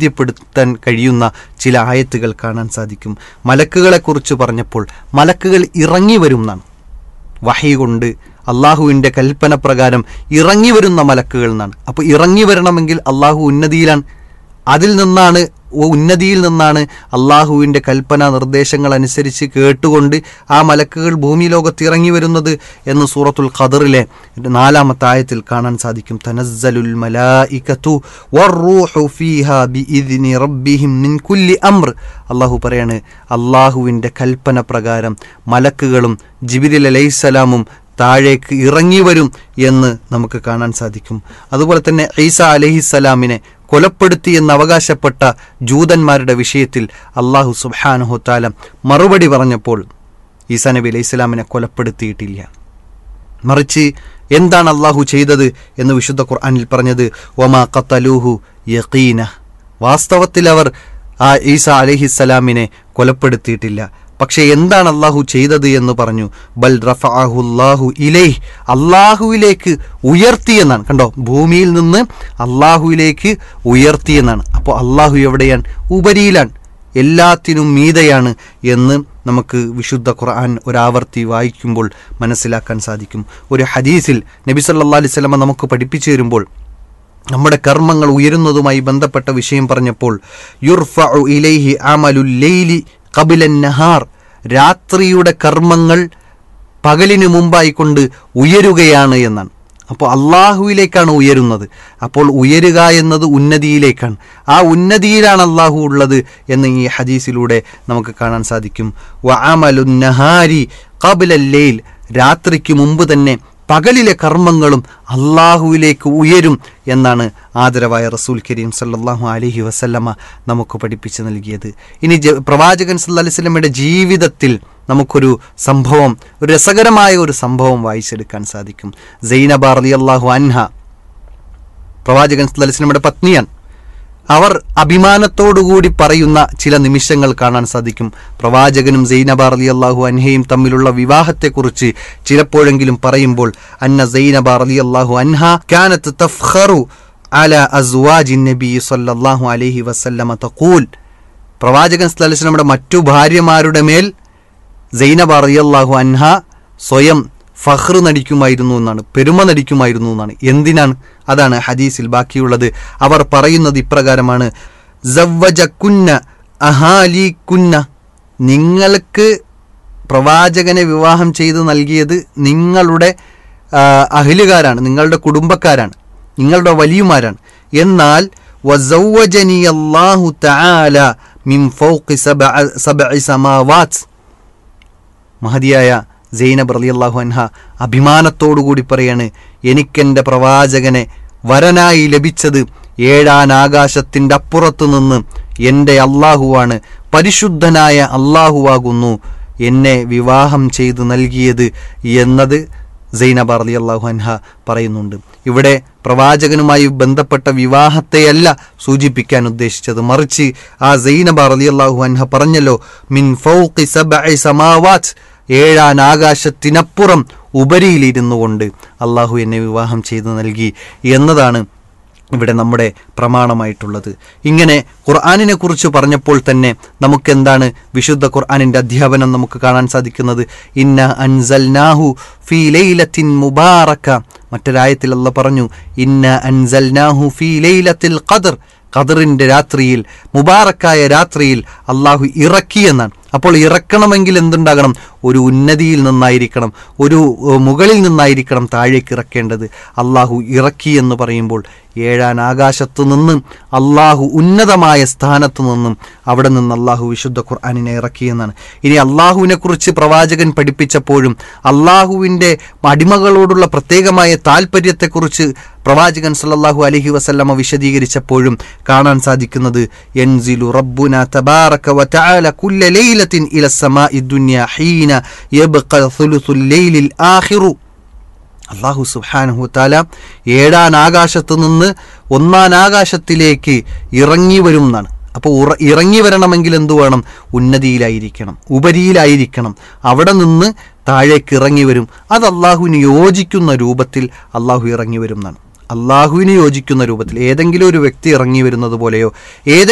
ബോധ്യപ്പെടുത്താൻ കഴിയുന്ന ചില ആയത്തുകൾ കാണാൻ സാധിക്കും മലക്കുകളെക്കുറിച്ച് പറഞ്ഞപ്പോൾ മലക്കുകൾ ഇറങ്ങി വരും എന്നാണ് വഹി കൊണ്ട് അള്ളാഹുവിൻ്റെ കൽപ്പന പ്രകാരം ഇറങ്ങി വരുന്ന മലക്കുകൾ എന്നാണ് അപ്പോൾ ഇറങ്ങി വരണമെങ്കിൽ അള്ളാഹു ഉന്നതിയിലാണ് അതിൽ നിന്നാണ് ഓ ഉന്നതിയിൽ നിന്നാണ് അള്ളാഹുവിൻ്റെ കൽപ്പന നിർദ്ദേശങ്ങൾ അനുസരിച്ച് കേട്ടുകൊണ്ട് ആ മലക്കുകൾ ഭൂമി ലോകത്ത് ഇറങ്ങി വരുന്നത് എന്ന് സൂറത്തുൽ ഖദറിലെ നാലാമത്തെ ആയത്തിൽ കാണാൻ സാധിക്കും തനസ്സലുൽ മലായികത്തു വറൂഹു ഫീഹാ ബിഇദ്നി റബ്ബിഹിം മിൻ കുല്ലി അംർ അള്ളാഹു പറയാണ് അള്ളാഹുവിൻ്റെ കൽപ്പന പ്രകാരം മലക്കുകളും ജിബിരിൽ അലൈഹിസ്സലാമും താഴേക്ക് ഇറങ്ങി വരും എന്ന് നമുക്ക് കാണാൻ സാധിക്കും അതുപോലെ തന്നെ ഈസ അലഹിസ്സലാമിനെ കൊലപ്പെടുത്തി എന്ന് അവകാശപ്പെട്ട ജൂതന്മാരുടെ വിഷയത്തിൽ അള്ളാഹു സുബാനുഹുത്താല മറുപടി പറഞ്ഞപ്പോൾ ഈസാ നബി അലൈഹി സ്വലാമിനെ കൊലപ്പെടുത്തിയിട്ടില്ല മറിച്ച് എന്താണ് അള്ളാഹു ചെയ്തത് എന്ന് വിശുദ്ധ ഖുർആനിൽ പറഞ്ഞത് ഒമാ ഖത്തലൂഹു യഖീന വാസ്തവത്തിൽ അവർ ആ ഈസ അലഹിസ്സലാമിനെ കൊലപ്പെടുത്തിയിട്ടില്ല പക്ഷേ എന്താണ് അള്ളാഹു ചെയ്തത് എന്ന് പറഞ്ഞു ബൽ റഫാഹുല്ലാഹു ഇലേഹ് അള്ളാഹുവിലേക്ക് ഉയർത്തിയെന്നാണ് കണ്ടോ ഭൂമിയിൽ നിന്ന് അള്ളാഹുവിലേക്ക് ഉയർത്തിയെന്നാണ് അപ്പോൾ അള്ളാഹു എവിടെയാണ് ഉപരിയിലാണ് എല്ലാത്തിനും മീതയാണ് എന്ന് നമുക്ക് വിശുദ്ധ ഖുർആൻ ഒരാവർത്തി വായിക്കുമ്പോൾ മനസ്സിലാക്കാൻ സാധിക്കും ഒരു ഹദീസിൽ നബി സല്ലാ അലൈഹി സ്വലമ നമുക്ക് പഠിപ്പിച്ചു തരുമ്പോൾ നമ്മുടെ കർമ്മങ്ങൾ ഉയരുന്നതുമായി ബന്ധപ്പെട്ട വിഷയം പറഞ്ഞപ്പോൾ യുർഫ ഇലൈഹി അമലുൽ ലൈലി കബിലൻ നഹാർ രാത്രിയുടെ കർമ്മങ്ങൾ പകലിന് മുമ്പായിക്കൊണ്ട് ഉയരുകയാണ് എന്നാണ് അപ്പോൾ അള്ളാഹുവിലേക്കാണ് ഉയരുന്നത് അപ്പോൾ ഉയരുക എന്നത് ഉന്നതിയിലേക്കാണ് ആ ഉന്നതിയിലാണ് അള്ളാഹു ഉള്ളത് എന്ന് ഈ ഹദീസിലൂടെ നമുക്ക് കാണാൻ സാധിക്കും വഅമലു നഹാരി കബിലല്ലേൽ രാത്രിക്ക് മുമ്പ് തന്നെ പകലിലെ കർമ്മങ്ങളും അള്ളാഹുവിലേക്ക് ഉയരും എന്നാണ് ആദരവായ റസൂൽ കരീം സല്ലാഹു അലഹി വസല്ലമ്മ നമുക്ക് പഠിപ്പിച്ചു നൽകിയത് ഇനി ജ- പ്രവാചകൻ സല്ലാ അലൈഹി സ്വലമയുടെ ജീവിതത്തിൽ നമുക്കൊരു സംഭവം ഒരു രസകരമായ ഒരു സംഭവം വായിച്ചെടുക്കാൻ സാധിക്കും സൈനബ റലി അള്ളാഹു അൻഹ പ്രവാചകൻ സല്ലാ അലൈഹി സ്വലമയുടെ പത്നിയാണ് അവർ അഭിമാനത്തോടുകൂടി പറയുന്ന ചില നിമിഷങ്ങൾ കാണാൻ സാധിക്കും പ്രവാചകനും സൈനബ റലി അള്ളാഹു അൻഹയും തമ്മിലുള്ള വിവാഹത്തെക്കുറിച്ച് ചിലപ്പോഴെങ്കിലും പറയുമ്പോൾ അന്ന സൈനബ റലി അള്ളാഹു അൻഹ കാനത്ത് തഫ്ഖറു അല അസ്വാജി നബി സല്ലല്ലാഹു അലൈഹി വസല്ലമ തഖൂൽ പ്രവാചകൻ സല്ലല്ലാഹു അലൈഹി വസല്ലമയുടെ മറ്റു ഭാര്യമാരുടെ മേൽ സൈനബ റളിയല്ലാഹു അൻഹ സ്വയം ഫഹ്ർ നടിക്കുമായിരുന്നു എന്നാണ് പെരുമ നടിക്കുമായിരുന്നു എന്നാണ് എന്തിനാണ് അതാണ് ഹദീസിൽ ബാക്കിയുള്ളത് അവർ പറയുന്നത് ഇപ്രകാരമാണ് കുന്ന അഹാലി കുന്ന നിങ്ങൾക്ക് പ്രവാചകനെ വിവാഹം ചെയ്ത് നൽകിയത് നിങ്ങളുടെ ആ, അഹിലുകാരാണ് നിങ്ങളുടെ കുടുംബക്കാരാണ് നിങ്ങളുടെ വലിയമാരാണ് എന്നാൽ വസവ്വജനി അല്ലാഹു തആല മിൻ ഫൗഖി സബഅ സബഇ സമാവാത്ത് മഹതിയായ സൈനബ് റളിയല്ലാഹു അൻഹ അഭിമാനത്തോടുകൂടി പറയാണ് എനിക്കെൻ്റെ പ്രവാചകനെ വരനായി ലഭിച്ചത് ഏഴാൻ ആകാശത്തിൻ്റെ അപ്പുറത്തു നിന്ന് എൻ്റെ അള്ളാഹുവാണ് പരിശുദ്ധനായ അള്ളാഹുവാകുന്നു എന്നെ വിവാഹം ചെയ്തു നൽകിയത് എന്നത് സൈനബ റളിയല്ലാഹു അൻഹ പറയുന്നുണ്ട് ഇവിടെ പ്രവാചകനുമായി ബന്ധപ്പെട്ട വിവാഹത്തെയല്ല സൂചിപ്പിക്കാൻ ഉദ്ദേശിച്ചത് മറിച്ച് ആ സൈനബ റളിയല്ലാഹു അൻഹ പറഞ്ഞല്ലോ മിൻ ഫൗഖി സബഇ സമാവാത്ത് ഏഴാൻ ആകാശത്തിനപ്പുറം ഉപരിയിലിരുന്നു കൊണ്ട് അള്ളാഹു എന്നെ വിവാഹം ചെയ്തു നൽകി എന്നതാണ് ഇവിടെ നമ്മുടെ പ്രമാണമായിട്ടുള്ളത് ഇങ്ങനെ ഖുർആാനിനെ കുറിച്ച് പറഞ്ഞപ്പോൾ തന്നെ നമുക്കെന്താണ് വിശുദ്ധ ഖുർആാനിൻ്റെ അധ്യാപനം നമുക്ക് കാണാൻ സാധിക്കുന്നത് ഇന്ന അൻസൽനാഹു ഫീ ലൈലത്തിൻ മുബാറക്ക മറ്റൊരായത്തിൽ അല്ല പറഞ്ഞു ഇന്ന അൻസൽനാഹു ഫീ ലൈലത്തിൽ ഖദർ ഖദറിൻ്റെ രാത്രിയിൽ മുബാറക്കായ രാത്രിയിൽ അള്ളാഹു ഇറക്കിയെന്നാണ് അപ്പോൾ ഇറക്കണമെങ്കിൽ എന്തുണ്ടാകണം ഒരു ഉന്നതിയിൽ നിന്നായിരിക്കണം ഒരു ഏഹ്, മുകളിൽ നിന്നായിരിക്കണം താഴേക്ക് ഇറക്കേണ്ടത് അള്ളാഹു ഇറക്കി എന്ന് പറയുമ്പോൾ ഏഴാൻ ആകാശത്തു നിന്നും അള്ളാഹു ഉന്നതമായ സ്ഥാനത്തു നിന്നും അവിടെ നിന്ന് അള്ളാഹു വിശുദ്ധ ഖുർആാനിനെ ഇറക്കിയെന്നാണ് ഇനി അള്ളാഹുവിനെ കുറിച്ച് പ്രവാചകൻ പഠിപ്പിച്ചപ്പോഴും അള്ളാഹുവിൻ്റെ അടിമകളോടുള്ള പ്രത്യേകമായ താല്പര്യത്തെക്കുറിച്ച് പ്രവാചകൻ സല്ലല്ലാഹു അലൈഹി വസല്ലമ വിശദീകരിച്ചപ്പോഴും കാണാൻ സാധിക്കുന്നത് യൻസിലു റബ്ബുന തബാറക വതആല കുല്ല ലൈലത്തിൻ ഇല സമാഇ ദുനിയ ഹീന യബ്ഖ സുലുസുൽ ലൈലിൽ ആഖിറു അള്ളാഹു സുബ്ഹാനഹു താല ഏഴാൻ ആകാശത്ത് നിന്ന് ഒന്നാം ആകാശത്തിലേക്ക് ഇറങ്ങി വരും എന്നാണ് അപ്പോൾ ഉറ ഇറങ്ങി വരണമെങ്കിൽ എന്തു വേണം ഉന്നതിയിലായിരിക്കണം ഉപരിയിലായിരിക്കണം അവിടെ നിന്ന് താഴേക്ക് ഇറങ്ങി വരും അത് അള്ളാഹുവിന് യോജിക്കുന്ന രൂപത്തിൽ അള്ളാഹു ഇറങ്ങി വരും എന്നാണ് അള്ളാഹുവിന് യോജിക്കുന്ന രൂപത്തിൽ ഏതെങ്കിലും ഒരു വ്യക്തി ഇറങ്ങി വരുന്നത് പോലെയോ ഏതെങ്കിലും